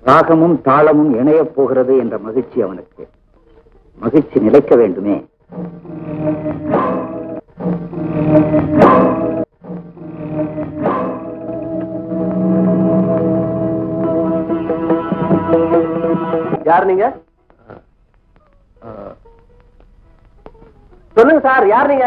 ராகமும் தாளமும் இணையப் போகிறது என்ற மகிழ்ச்சி அவனுக்கு மகிழ்ச்சி நிலைக்க வேண்டுமே யார் நீங்க சொல்லுங்க சார் யார் நீங்க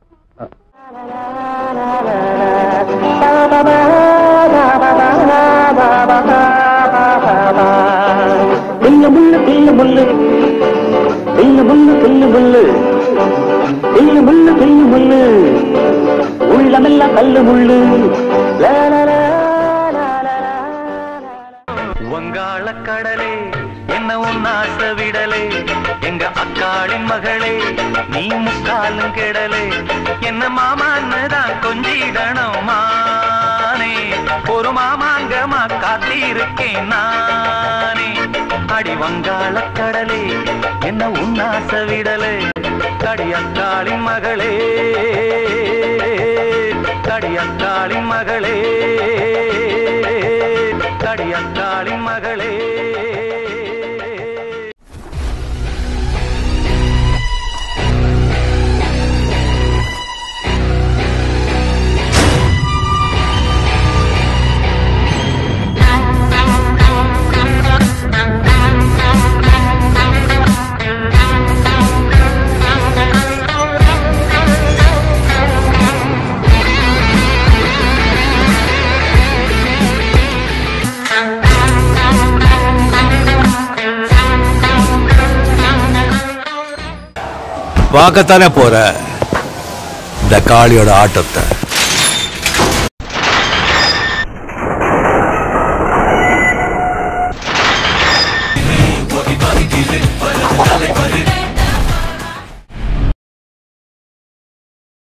பில்லு முள்ளு பில்லு முள்ளு பில்லு முள்ளு பில்லு முள்ளு பில்லு முள்ளு பில்லு முள்ளு உள்ளமெல்லாம் கல்லு முள்ளு லா, லா, லா, லா, லா, லா. வங்காள கடலே என்ன உன் ஆசை விடலே எங்க அக்காளின் மகளே நீ முக்காலும் கெடலே என்ன மாமான்னு தான் கொஞ்சிடணும் மானே ஒரு மாமாங்கமா காத்திருக்கேன் நானே அடி வங்காள கடலே என்ன உன் ஆசை விடலே கடி அக்காளின் மகளே கடி அக்காளின் மகளே கடி அக்காளின் மகளே பார்க்கத்தானே போற இந்த காளியோட ஆட்டத்தை தலைவர்